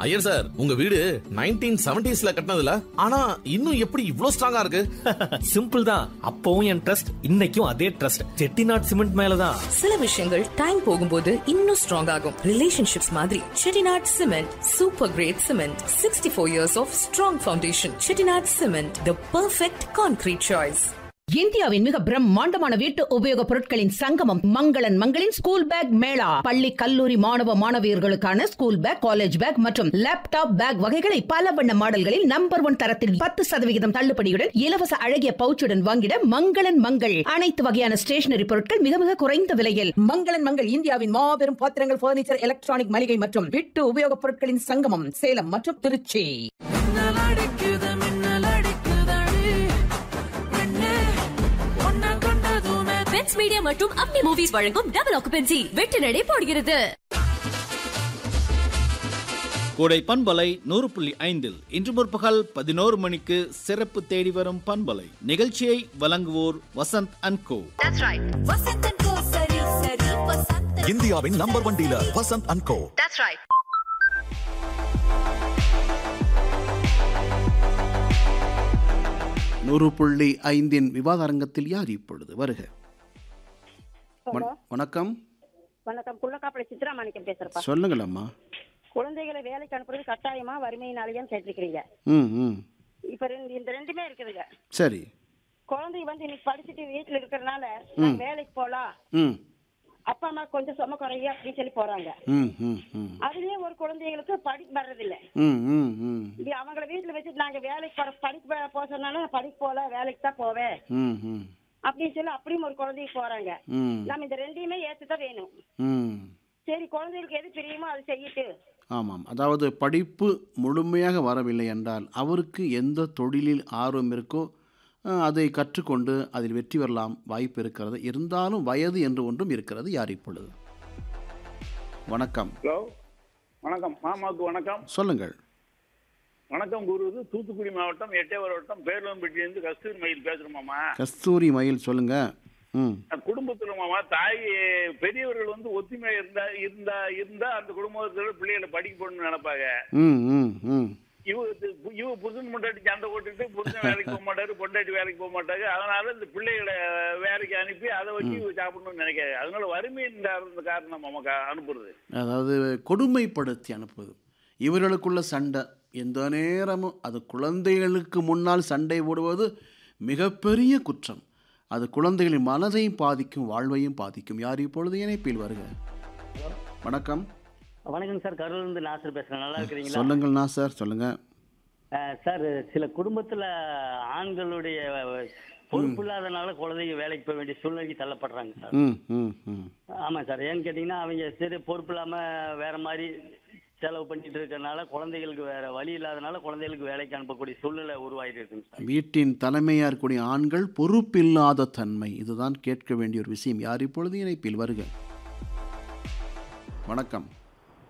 Iyer sir உங்க வீடு nineteen செவன்டிஸ்ல கட்டினதுல ஆனா இன்னும் எப்படி இவ்ளோ ஸ்ட்ராங்கா இருக்கு சிம்பிள் தான் அப்பவும் என் ட்ரஸ்ட் இன்னைக்கும் அதே ட்ரஸ்ட் செட்டிநாட் சிமெண்ட் மேலதான் சில விஷயங்கள் டைம் போகும்போது இன்னும் ஸ்ட்ராங் ஆகும் ரிலேஷன்ஷிப்ஸ் மாதிரி Chettinad cement super great cement sixty four years of strong foundation Chettinad cement the perfect concrete choice இந்தியாவின் மிக பிரம்மாண்டமான வீட்டு உபயோகப் பொருட்களின் சங்கமம் மங்களன் மங்களின் ஸ்கூல் பேக் மேளா பள்ளி கல்லூரி மாணவ மாணவியர்களுக்கான ஸ்கூல் பேக் காலேஜ் பேக் மற்றும் லேப்டாப் பேக் வகைகளை பல வண்ண மாடல்களில் நம்பர் ஒன் தரத்தில் பத்து சதவிகிதம் தள்ளுபடியுடன் இலவச அழகிய பவுச்சுடன் வாங்கிட மங்களன் மங்கள் அனைத்து வகையான ஸ்டேஷனரி பொருட்கள் மிக மிக குறைந்த விலையில் மங்களன் மங்கள் இந்தியாவின் மாபெரும் பாத்திரங்கள் பர்னிச்சர் எலக்ட்ரானிக் மளிகை மற்றும் வீட்டு உபயோகப் பொருட்களின் சங்கமம் சேலம் மற்றும் திருச்சி பென்ஸ் மீடியா மற்றும் அப்னி மூவிஸ் வழங்கும் டபுள் ஆக்குபென்சி வெட்டு நடை போடுகிறது கோடை பண்பலை நூறு புள்ளி ஐந்தில் இன்று முற்பகல் பதினோரு மணிக்கு சிறப்பு தேடி வரும் பண்பலை நிகழ்ச்சியை வழங்குவோர் வசந்த் அண்ட் கோ இந்தியாவின் number one dealer Vasanth and co நூறு புள்ளி ஐந்தின் விவாத அரங்கத்தில் யார் இப்பொழுது வருக வண- வணக்கம் வணக்கம் குள்ளக்காப்பளை சித்ரா மாணிக்கம் பேசுறப்பா சொல்லுங்கள் அம்மா குழந்தைகளை வேலைக்கு அனுப்புறது கட்டாயமா வறுமையினாலேயும் கேட்டிருக்கிறீங்க ம் ம் இப்ப ரெண்டு இந்த ரெண்டுமே இருக்குதுங்க சரி குழந்தை வந்து இன்னைக்கு படிச்சுட்டு வீட்டுல இருக்கிறதுனால நான் வேலைக்கு போலாம் ம் அப்பா அம்மா கொஞ்சம் சும குறைய அப்படின்னு சொல்லி போறாங்க ம் ம் ம் அதுலயே ஒரு குழந்தைகளுக்கு படிப்பு வர்றதில்ல ம் ம் ம் இது அவங்கள வீட்டுல வச்சுட்டு நாங்க வேலைக்கு போற படிப்பு போக சொன்னாலும் நான் படிக்க போல வேலைக்கு தான் போவேன் ம் ம் அப்படின்னு சொல்லி அப்படியும் ஒரு குழந்தைக்கு போறாங்க ம் நம்ம இந்த ரெண்டையுமே ஏத்துதான் வேணும் ம் சரி குழந்தைகளுக்கு எது பிரியுமோ அது செய்யிட்டு ஆமாம் அதாவது படிப்பு முழுமையாக வரவில்லை என்றால் அவருக்கு எந்த தொழிலில் ஆர்வம் இருக்கோ அஹ், அதை கற்றுக்கொண்டு அதில் வெற்றி பெறலாம் வாய்ப்பு இருக்கிறது இருந்தாலும் வயது என்று ஒன்றும் இருக்கிறது யார் இப்பொழுது வணக்கம் ஹலோ வணக்கம் மாமாவுக்கு வணக்கம் சொல்லுங்கள் வணக்கம் குரு இது தூத்துக்குடி மாவட்டம் எட்டயபுரம் வட்டம் பேர்லம்பட்டியிலிருந்து கஸ்தூரி மயில் பேசுறேன் மாமா கஸ்தூரி மயில் சொல்லுங்க ம் குடும்பத்துல மாமா தாய் பெரியவர்கள் வந்து ஒத்துமையா இருந்தா இருந்தா இருந்தா அந்த குடும்பத்துல பிள்ளைகளை படிக்க போடணும்னு நினைப்பாங்க ம் ம் ம் இவ இவ புருஷன் பொண்டாட்டி சண்டை போட்டுட்டு புருஷன் வேலைக்கு போக மாட்டாரு பொண்டாட்டி வேலைக்கு போக மாட்டாங்க அதனால இந்த பிள்ளைகளை வேலைக்கு அனுப்பி அதை வச்சு இவ சாப்பிடணும்னு நினைக்காது அதனால வறுமையின் காரண- காரணம் நமக்கு அனுப்புறது அதாவது கொடுமைப்படுத்தி அனுப்புவது இவர்களுக்குள்ள சண்டை எந்த நேரமும் அது குழந்தைகளுக்கு முன்னால் சண்டை போடுவது மிகப்பெரிய குற்றம் அது குழந்தைகளின் மனதையும் பாதிக்கும் வாழ்வையும் பாதிக்கும் யார் இப்பொழுது இணைப்பில் வருக வணக்கம் வணக்கம் சார் கரூர்ல இருந்து நாசர் பேசுறேன் நல்லா இருக்கிறீங்களா சொல்லுங்கள் நான் சார் சொல்லுங்க அஹ், சார் சில குடும்பத்துல ஆண்களுடைய பொறுப்பு இல்லாதனால குழந்தைங்க வேலைக்கு போக வேண்டிய சூழ்நிலைக்கு தள்ளப்படுறாங்க சார் ம் ம் ம் ஆமா சார் ஏன்னு கேட்டீங்கன்னா அவங்க சரி பொறுப்பு இல்லாம வேற மாதிரி செலவு பண்ணிட்டு இருக்கறனால குழந்தைகளுக்கு வேற வழி இல்லாதனால குழந்தைகளுக்கு வேலைக்கு அனுப்பக்கூடிய சூழ்நிலை உருவாகிட்டு இருக்குங்க சார் வீட்டின் தலைமையாக இருக்கக்கூடிய ஆண்கள் பொறுப்பில்லாத தன்மை இதுதான் கேட்க வேண்டிய ஒரு விஷயம் யார் இப்பொழுது இணைப்பில் வருக வணக்கம்